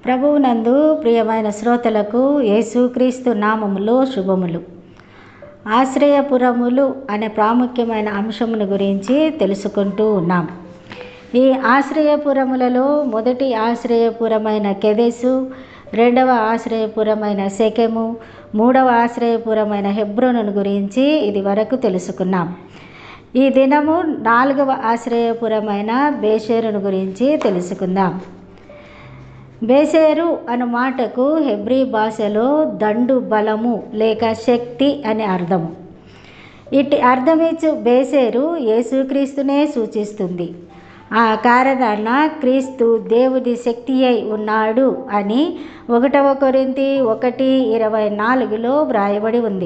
ప్రభువునందు ప్రియమైన శ్రోతలకు యేసుక్రీస్తు నామములో శుభములు ఆశ్రయపురములు అనే ప్రాముఖ్యమైన అంశమును గురించి తెలుసుకుంటూ ఉన్నాం ఈ ఆశ్రయపురములలో మొదటి ఆశ్రయపురమైన కెదెసు రెండవ ఆశ్రయపురమైన సెకెము మూడవ ఆశ్రయపురమైన హెబ్రోను గురించి ఇది వరకు తెలుసుకున్నాం ఈ దినము నాలుగవ ఆశ్రయపురమైన బేషేరును గురించి తెలుసుకుందాం బేసేరు అను మాటకు హెబ్రీ భాషలో దండు బలము లేక శక్తి అని అర్థము ఇట్టి అర్థమిచ్చు బేసేరు యేసుక్రీస్తునే సూచిస్తుంది ఆ కారణాన క్రీస్తు దేవుడి శక్తి అయి ఉన్నాడు అని ఒకటవ కొరింతి ఒకటి ఇరవై నాలుగులో వ్రాయబడి ఉంది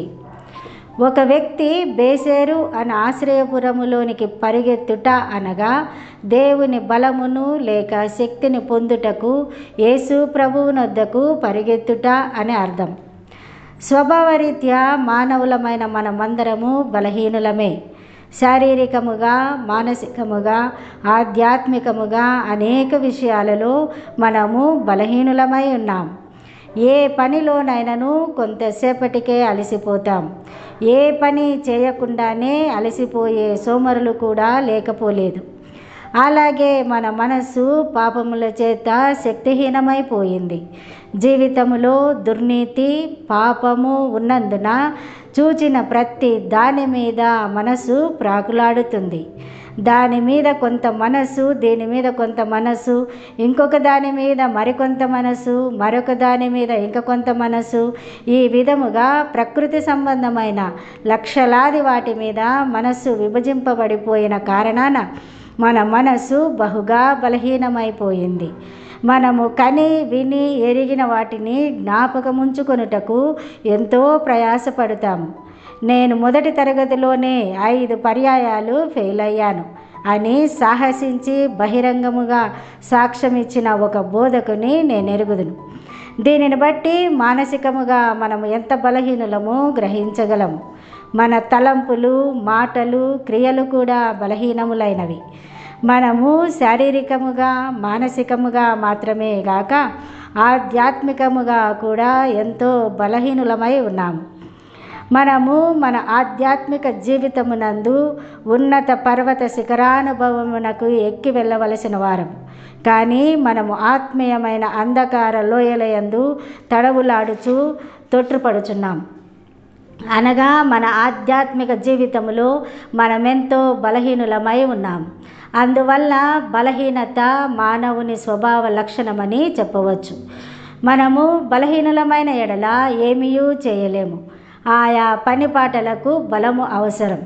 ఒక వ్యక్తి బేసేరు అనే ఆశ్రయపురములోనికి పరిగెత్తుట అనగా దేవుని బలమును లేక శక్తిని పొందుటకు యేసు ప్రభువునొద్దకు పరిగెత్తుట అని అర్థం స్వభావరీత్యా మానవులమైన మనమందరము బలహీనులమే శారీరకముగా మానసికముగా ఆధ్యాత్మికముగా అనేక విషయాలలో మనము బలహీనులమై ఉన్నాం ఏ పనిలోనైనాను కొంతసేపటికే అలసిపోతాం ఏ పని చేయకుండానే అలసిపోయే సోమరులు కూడా లేకపోలేదు అలాగే మన మనస్సు పాపముల చేత శక్తిహీనమైపోయింది జీవితములో దుర్నీతి పాపము ఉన్నందున చూచిన ప్రతి దాని మీద మనసు ప్రాకులాడుతుంది దాని మీద కొంత మనసు దీని మీద కొంత మనసు ఇంకొక దాని మీద మరికొంత మనసు మరొక దాని మీద ఇంక కొంత మనసు ఈ విధముగా ప్రకృతి సంబంధమైన లక్షలాది వాటి మీద మనస్సు విభజింపబడిపోయిన కారణాన మన మనసు బహుగా బలహీనమైపోయింది మనము కని విని ఎరిగిన వాటిని జ్ఞాపకముంచుకొనుటకు ఎంతో ప్రయాసపడతాము నేను మొదటి తరగతిలోనే ఐదు పర్యాయాలు ఫెయిల్ అయ్యాను అని సాహసించి బహిరంగముగా సాక్ష్యం ఇచ్చిన ఒక బోధకుని నేను ఎరుగుదును దీనిని బట్టి మానసికముగా మనము ఎంత బలహీనులము గ్రహించగలము మన తలంపులు మాటలు క్రియలు కూడా బలహీనములైనవి మనము శారీరకముగా మానసికముగా మాత్రమే గాక ఆధ్యాత్మికముగా కూడా ఎంతో బలహీనులమై ఉన్నాము మనము మన ఆధ్యాత్మిక జీవితమునందు ఉన్నత పర్వత శిఖరానుభవమునకు ఎక్కి వెళ్ళవలసిన వారం కానీ మనము ఆత్మీయమైన అంధకార లోయలయందు తడవులాడుచు తొట్టుపడుచున్నాం అనగా మన ఆధ్యాత్మిక జీవితంలో మనమెంతో బలహీనులమై ఉన్నాం అందువల్ల బలహీనత మానవుని స్వభావ లక్షణమని చెప్పవచ్చు మనము బలహీనులమైన ఎడల ఏమీయూ చేయలేము ఆయా పనిపాటలకు బలము అవసరం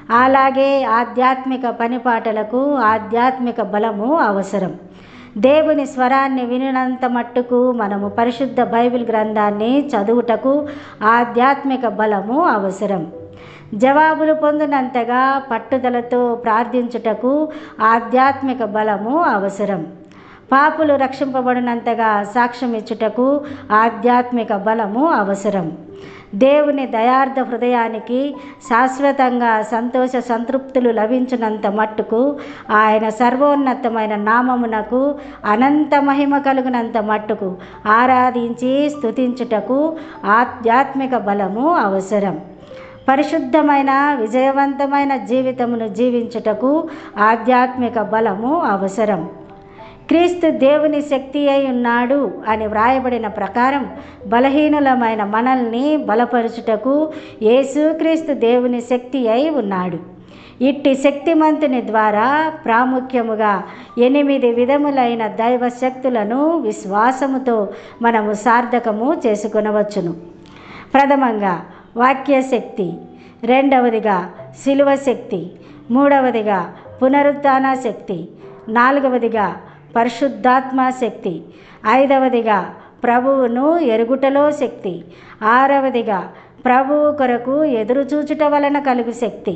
అలాగే ఆధ్యాత్మిక పనిపాటలకు ఆధ్యాత్మిక బలము అవసరం దేవుని స్వరాన్ని వినినంత మట్టుకు మనము పరిశుద్ధ బైబిల్ గ్రంథాన్ని చదువుటకు ఆధ్యాత్మిక బలము అవసరం జవాబులు పొందినంతగా పట్టుదలతో ప్రార్థించుటకు ఆధ్యాత్మిక బలము అవసరం పాపులు రక్షింపబడినంతగా సాక్ష్యం ఇచ్చుటకు ఆధ్యాత్మిక బలము అవసరం దేవుని దయార్థ హృదయానికి శాశ్వతంగా సంతోష సంతృప్తులు లభించినంత మట్టుకు ఆయన సర్వోన్నతమైన నామమునకు అనంత మహిమ కలుగునంత మట్టుకు ఆరాధించి స్తుతించుటకు ఆధ్యాత్మిక బలము అవసరం పరిశుద్ధమైన విజయవంతమైన జీవితమును జీవించుటకు ఆధ్యాత్మిక బలము అవసరం క్రీస్తు దేవుని శక్తి అయి ఉన్నాడు అని వ్రాయబడిన ప్రకారం బలహీనులమైన మనల్ని బలపరుచుటకు యేసుక్రీస్తు దేవుని శక్తి అయి ఉన్నాడు ఇట్టి శక్తిమంతుని ద్వారా ప్రాముఖ్యముగా ఎనిమిది విధములైన దైవ శక్తులను విశ్వాసముతో మనము సార్థకము చేసుకొనవచ్చును ప్రథమంగా వాక్యశక్తి రెండవదిగా శిలువ శక్తి మూడవదిగా పునరుత్థాన శక్తి నాలుగవదిగా పరిశుద్ధాత్మ శక్తి ఐదవదిగా ప్రభువును ఎరుగుటలో శక్తి ఆరవదిగా ప్రభువు కొరకు ఎదురుచూచుట వలన కలుగు శక్తి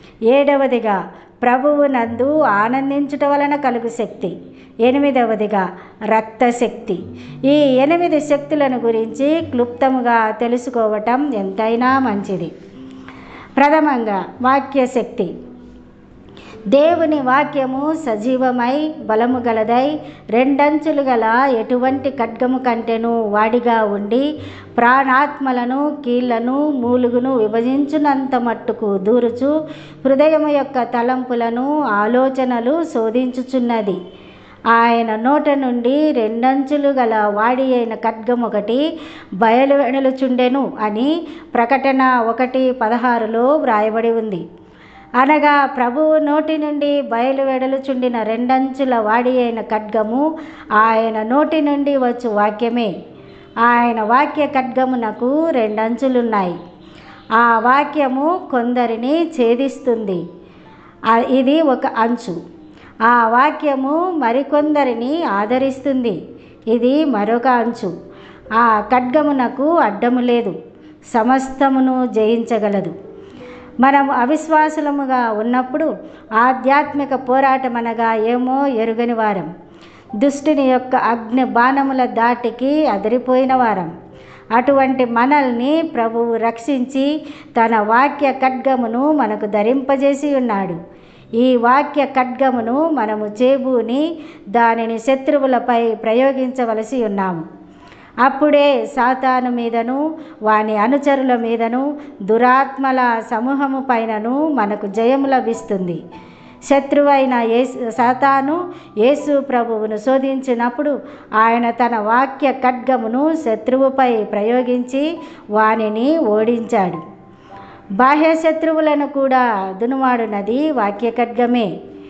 ఏడవదిగా ప్రభువు నందు ఆనందించుట వలన కలుగు శక్తి ఎనిమిదవదిగా రక్తశక్తి ఈ ఎనిమిది శక్తులను గురించి క్లుప్తముగా తెలుసుకోవటం ఎంతైనా మంచిది ప్రథమంగా వాక్యశక్తి దేవుని వాక్యము సజీవమై బలము గలదై రెండంచులు గల ఎటువంటి ఖడ్గము కంటెను వాడిగా ఉండి ప్రాణాత్మలను కీళ్లను మూలుగును విభజించునంత మట్టుకు దూరుచు హృదయము యొక్క తలంపులను ఆలోచనలు శోధించుచున్నది ఆయన నోట నుండి రెండంచులు గల వాడి అయిన ఖడ్గం ఒకటి బయలు వెడలుచుండెను అని ప్రకటన ఒకటి పదహారులో వ్రాయబడి ఉంది అనగా ప్రభువు నోటి నుండి బయలు వెడలుచుండిన రెండంచుల వాడి అయిన ఖడ్గము ఆయన నోటి నుండి వచ్చు వాక్యమే ఆయన వాక్య ఖడ్గమునకు రెండంచులున్నాయి ఆ వాక్యము కొందరిని ఛేదిస్తుంది ఆ- ఇది ఒక అంచు ఆ వాక్యము మరికొందరిని ఆదరిస్తుంది ఇది మరొక అంచు ఆ ఖడ్గమునకు అడ్డము లేదు సమస్తమును జయించగలదు మనం అవిశ్వాసులముగా ఉన్నప్పుడు ఆధ్యాత్మిక పోరాటం అనగా ఏమో ఎరుగని వారం దుష్టుని యొక్క అగ్ని బాణముల దాటికి అదిరిపోయిన వారం అటువంటి మనల్ని ప్రభువు రక్షించి తన వాక్య ఖడ్గమును మనకు ధరింపజేసి ఉన్నాడు ఈ వాక్య ఖడ్గమును మనము చేబూని దానిని శత్రువులపై ప్రయోగించవలసి ఉన్నాము అప్పుడే సాతాను మీదను వాని అనుచరుల మీదను దురాత్మల సమూహము పైనను మనకు జయము లభిస్తుంది శత్రువైన యేసు సాతాను యేసు ప్రభువును శోధించినప్పుడు ఆయన తన వాక్య ఖడ్గమును శత్రువుపై ప్రయోగించి వానిని ఓడించాడు బాహ్య శత్రువులను కూడా దునుమాడునది వాక్య ఖడ్గమే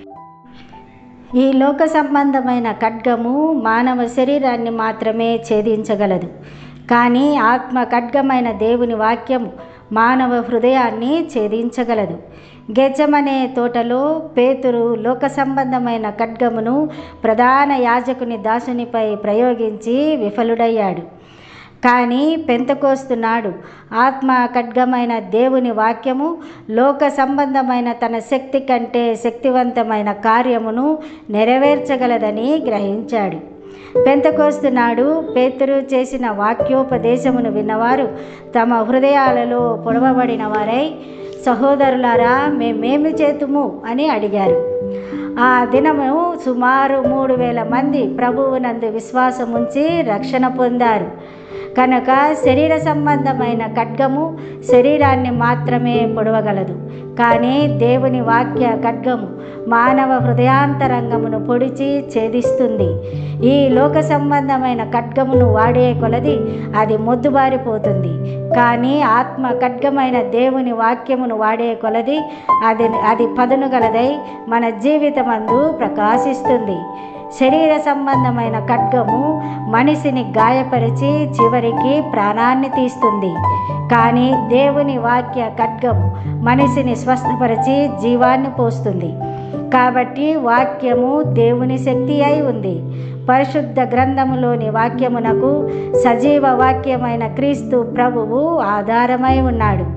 ఈ లోక సంబంధమైన ఖడ్గము మానవ శరీరాన్ని మాత్రమే ఛేదించగలదు కానీ ఆత్మ ఖడ్గమైన దేవుని వాక్యము మానవ హృదయాన్ని ఛేదించగలదు గెచ్చమనే తోటలో పేతురు లోక సంబంధమైన ఖడ్గమును ప్రధాన యాజకుని దాసునిపై ప్రయోగించి విఫలుడయ్యాడు కానీ పెంతకోస్తున్నాడు ఆత్మ ఖడ్గమైన దేవుని వాక్యము లోక సంబంధమైన తన శక్తి కంటే శక్తివంతమైన కార్యమును నెరవేర్చగలదని గ్రహించాడు పెంతకోస్తున్నాడు పేతురు చేసిన వాక్యోపదేశమును విన్నవారు తమ హృదయాలలో పొడవబడిన వారై సహోదరులారా మేమేమి చేతుము అని అడిగారు ఆ దినము సుమారు మూడు వేల మంది ప్రభువునందు విశ్వాసముంచి రక్షణ పొందారు కనుక శరీర సంబంధమైన ఖడ్గము శరీరాన్ని మాత్రమే పొడవగలదు కానీ దేవుని వాక్య ఖడ్గము మానవ హృదయాంతరంగమును పొడిచి ఛేదిస్తుంది ఈ లోక సంబంధమైన ఖడ్గమును వాడే కొలది అది మొద్దుబారిపోతుంది కానీ ఆత్మ ఖడ్గమైన దేవుని వాక్యమును వాడే కొలది అది అది పదును గలదై మన జీవితమందు ప్రకాశిస్తుంది శరీర సంబంధమైన ఖడ్గము మనిషిని గాయపరిచి చివరికి ప్రాణాన్ని తీస్తుంది కానీ దేవుని వాక్య ఖడ్గము మనిషిని స్వస్థపరిచి జీవాన్ని పోస్తుంది కాబట్టి వాక్యము దేవుని శక్తి అయి ఉంది పరిశుద్ధ గ్రంథములోని వాక్యమునకు సజీవ వాక్యమైన క్రీస్తు ప్రభువు ఆధారమై ఉన్నాడు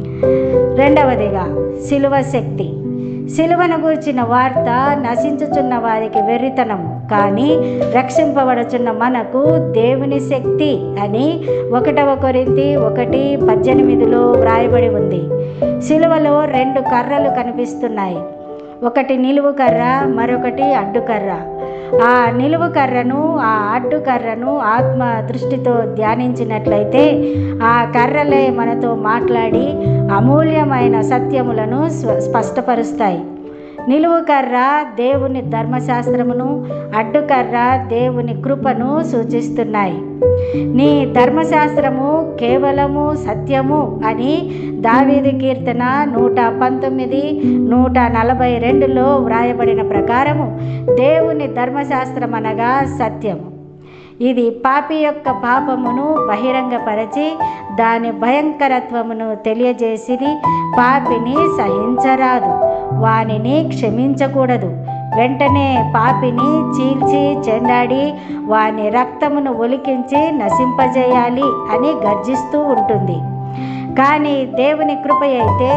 రెండవదిగా శిలువ శక్తి సిలువను గూర్చిన వార్త నశించుచున్న వారికి వెర్రితనము కానీ రక్షింపబడుచున్న మనకు దేవుని శక్తి అని ఒకటవ కొరింతి ఒకటి పద్దెనిమిదిలో వ్రాయబడి ఉంది సిలువలో రెండు కర్రలు కనిపిస్తున్నాయి ఒకటి నిలువు కర్ర మరొకటి అడ్డుకర్ర ఆ నిలువు కర్రను ఆ అడ్డు కర్రను ఆత్మ దృష్టితో ధ్యానించినట్లయితే ఆ కర్రలే మనతో మాట్లాడి అమూల్యమైన సత్యములను స్వ స్పష్టపరుస్తాయి నిలువు కర్ర దేవుని ధర్మశాస్త్రమును అడ్డుకర్ర దేవుని కృపను సూచిస్తున్నాయి నీ ధర్మశాస్త్రము కేవలము సత్యము అని దావీదు కీర్తన నూట పంతొమ్మిది నూట నలభై రెండులో వ్రాయబడిన ప్రకారము దేవుని ధర్మశాస్త్రం అనగా సత్యము ఇది పాపి యొక్క పాపమును బహిరంగపరచి దాని భయంకరత్వమును తెలియజేసి పాపిని సహించరాదు వానిని క్షమించకూడదు వెంటనే పాపిని చీల్చి చెండాడి వాని రక్తమును ఒలికించి నశింపజేయాలి అని గర్జిస్తూ ఉంటుంది కానీ దేవుని కృప అయితే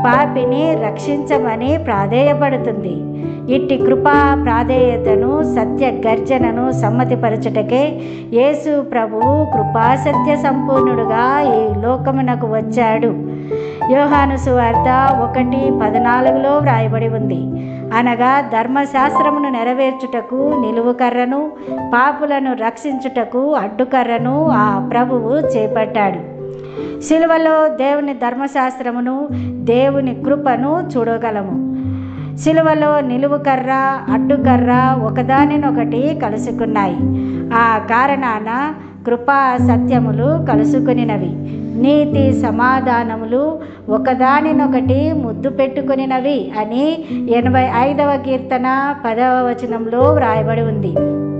పాపిని రక్షించమని ప్రాధేయపడుతుంది ఇట్టి కృపా ప్రాధేయతను సత్య గర్జనను సమ్మతిపరచుటకే యేసు ప్రభువు కృపా సత్య సంపూర్ణుడుగా ఈ లోకమునకు వచ్చాడు యోహాను సువార్త ఒకటి పద్నాలుగులో వ్రాయబడి ఉంది అనగా ధర్మశాస్త్రమును నెరవేర్చుటకు నిలువుకర్రను పాపులను రక్షించుటకు అడ్డుకర్రను ఆ ప్రభువు చేపట్టాడు శిలువలో దేవుని ధర్మశాస్త్రమును దేవుని కృపను చూడగలము శిలువలో నిలువుకర్ర అడ్డుకర్ర ఒకదానినొకటి కలుసుకున్నాయి ఆ కారణాన కృపా సత్యములు కలుసుకునినవి నీతి సమాధానములు ఒకదానినొకటి ముద్దు పెట్టుకునినవి అని ఎనభై ఐదవ కీర్తన పదవ వచనంలో వ్రాయబడి ఉంది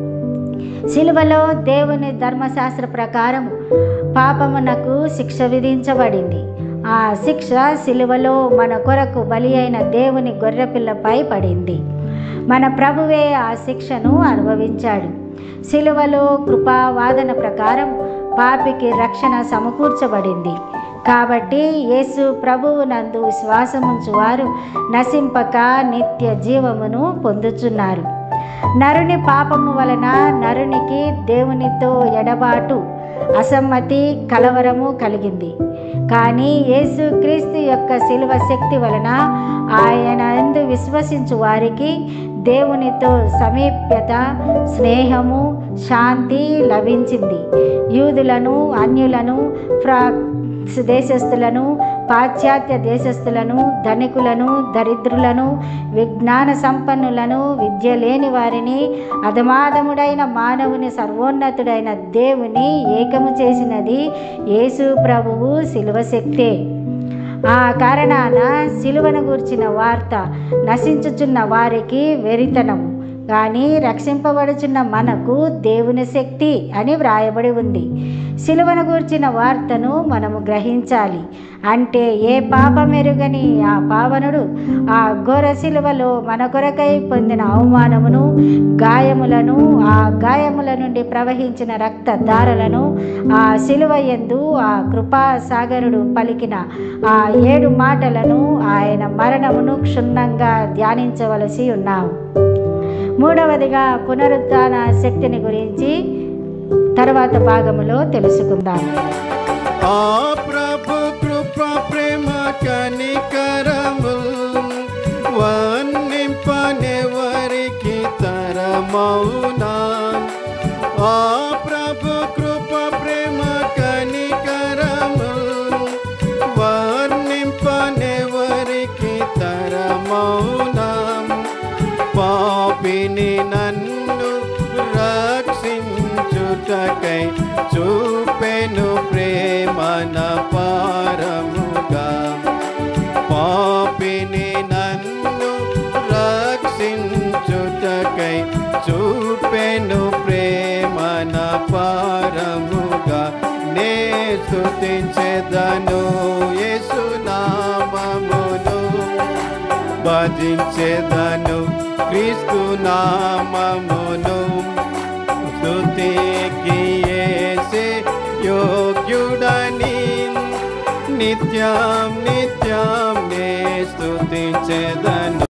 శిలువలో దేవుని ధర్మశాస్త్ర ప్రకారం పాపమునకు శిక్ష విధించబడింది ఆ శిక్ష శిలువలో మన కొరకు బలి అయిన దేవుని గొర్రెపిల్లపై పడింది మన ప్రభువే ఆ శిక్షను అనుభవించాడు శిలువలో కృపావాదన ప్రకారం పాపికి రక్షణ సమకూర్చబడింది కాబట్టి యేసు ప్రభువు నందు విశ్వాసముంచు వారు నశింపక నిత్య జీవమును పొందుచున్నారు నరుని పాపము వలన నరునికి దేవునితో ఎడబాటు అసమ్మతి కలవరము కలిగింది కానీ యేసుక్రీస్తు యొక్క శిలువ శక్తి వలన ఆయన ఎందు విశ్వసించు వారికి దేవునితో సమీప్యత స్నేహము శాంతి లభించింది యూదులను అన్యులను ఫ్రా దేశస్థులను పాశ్చాత్య దేశస్థులను ధనికులను దరిద్రులను విజ్ఞాన సంపన్నులను విద్య లేని వారిని అధమాధముడైన మానవుని సర్వోన్నతుడైన దేవుని ఏకము చేసినది యేసు ప్రభువు శిలువ శక్తే ఆ కారణాన సిలువను గూర్చిన వార్త నశించుచున్న వారికి వెరితనము కానీ రక్షింపబడుచున్న మనకు దేవుని శక్తి అని వ్రాయబడి ఉంది సిలువను గూర్చిన వార్తను మనము గ్రహించాలి అంటే ఏ పాపమెరుగని ఆ పావనుడు ఆ ఘోర సిలువలో మన కొరకై పొందిన అవమానమును గాయములను ఆ గాయముల నుండి ప్రవహించిన రక్తధారలను ఆ సిలువ యందు ఆ కృపా సాగరుడు పలికిన ఆ ఏడు మాటలను ఆయన మరణమును క్షుణ్ణంగా ధ్యానించవలసి ఉన్నాము మూడవదిగా పునరుత్థాన శక్తిని గురించి తర్వాత భాగములో తెలుసుకుందాం ఆ ప్రభు కృప ప్రేమ కనికరము వన్నింపనెవరికి తరమౌనా ఆ ప్రభు కృప ప్రేమ కనికరము వర్ణింపనెవరికి తరమౌనా పాపిని నన్ను రక్షించుటకై చూపెను ప్రేమన పారముగా పాపిని నన్ను రక్షించుటకై చూపెను ప్రేమన పారముగా నే స్తుతించెదను యేసునామమును భజించెదను క్రీస్తు నామమును స్తుతికి యేసే యోగ్యుడని నిత్యం నిత్యం నే స్తుతించెదను